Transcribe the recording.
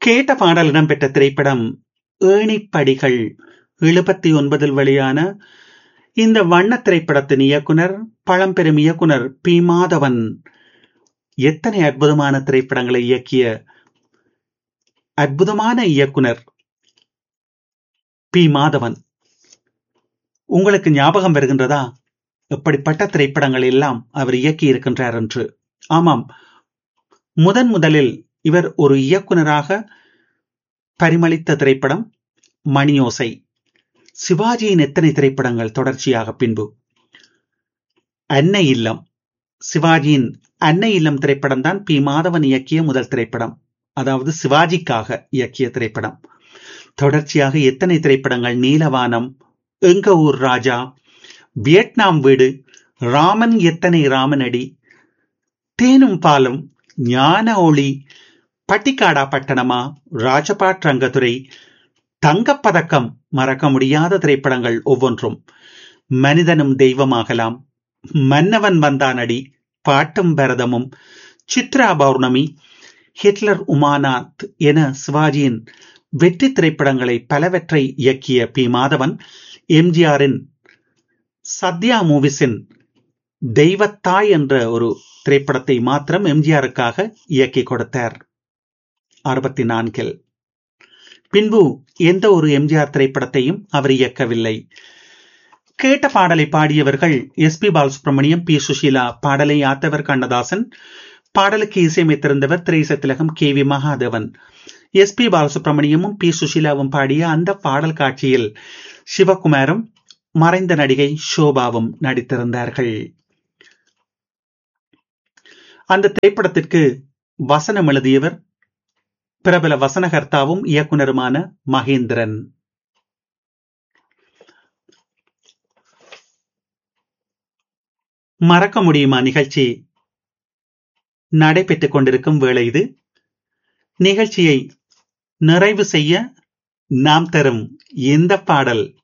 கேட்ட பாடல் இடம்பெற்ற திரைப்படம் ஏணிப்படிகள் எழுபத்தி ஒன்பதில் வெளியான இந்த வண்ண திரைப்படத்தின் இயக்குனர் பழம்பெரும் இயக்குனர் பி மாதவன் எத்தனை அற்புதமான திரைப்படங்களை இயக்கிய அற்புதமான இயக்குனர் பி மாதவன் உங்களுக்கு ஞாபகம் வருகின்றதா எப்படிப்பட்ட திரைப்படங்கள் எல்லாம் அவர் இயக்கி இருக்கின்றார் என்று ஆமாம் முதன் முதலில் இவர் ஒரு இயக்குனராக பரிமளித்த திரைப்படம் மணியோசை சிவாஜியின் எத்தனை திரைப்படங்கள் தொடர்ச்சியாக பின்பு அன்னை இல்லம் சிவாஜியின் அன்னை இல்லம் திரைப்படம் தான் பி மாதவன் இயக்கிய முதல் திரைப்படம் அதாவது சிவாஜிக்காக இயக்கிய திரைப்படம் தொடர்ச்சியாக எத்தனை திரைப்படங்கள் நீலவானம் எங்க ஊர் ராஜா வியட்நாம் வீடு ராமன் எத்தனை ராமனடி தேனும் பாலும் ஞான ஒளி பட்டிக்காடா பட்டணமா ராஜபாட் ரங்கத்துறை தங்கப்பதக்கம் மறக்க முடியாத திரைப்படங்கள் ஒவ்வொன்றும் மனிதனும் தெய்வமாகலாம் மன்னவன் வந்தானடி பாட்டும் பரதமும் சித்ரா பௌர்ணமி ஹிட்லர் உமானாத் என சிவாஜியின் வெற்றி திரைப்படங்களை பலவற்றை இயக்கிய பி மாதவன் எம்ஜிஆரின் சத்யா மூவிஸின் தெய்வத்தாய் என்ற ஒரு திரைப்படத்தை மாத்திரம் எம்ஜிஆருக்காக இயக்கி கொடுத்தார் அறுபத்தி நான்கில் பின்பு எந்த ஒரு எம்ஜிஆர் திரைப்படத்தையும் அவர் இயக்கவில்லை கேட்ட பாடலை பாடியவர்கள் S P Balasubrahmanyam P Susheela பாடலை ஆத்தவர் கண்ணதாசன் பாடலுக்கு இசையமைத்திருந்தவர் திரைசத்திலகம் K V Mahadevan S P பாலசுப்ரமணியமும் பி சுஷீலாவும் பாடிய அந்த பாடல் காட்சியில் சிவகுமாரும் மறைந்த நடிகை ஷோபாவும் நடித்திருந்தார்கள் அந்த திரைப்படத்திற்கு வசனம் எழுதியவர் பிரபல வசனகர்த்தாவும் இயக்குனருமான மகேந்திரன் மறக்க முடியுமா நிகழ்ச்சி நடைபெற்றுக் கொண்டிருக்கும் வேளை இது நிகழ்ச்சியை நிறைவு செய்ய நாம் தரும் இந்த பாடல்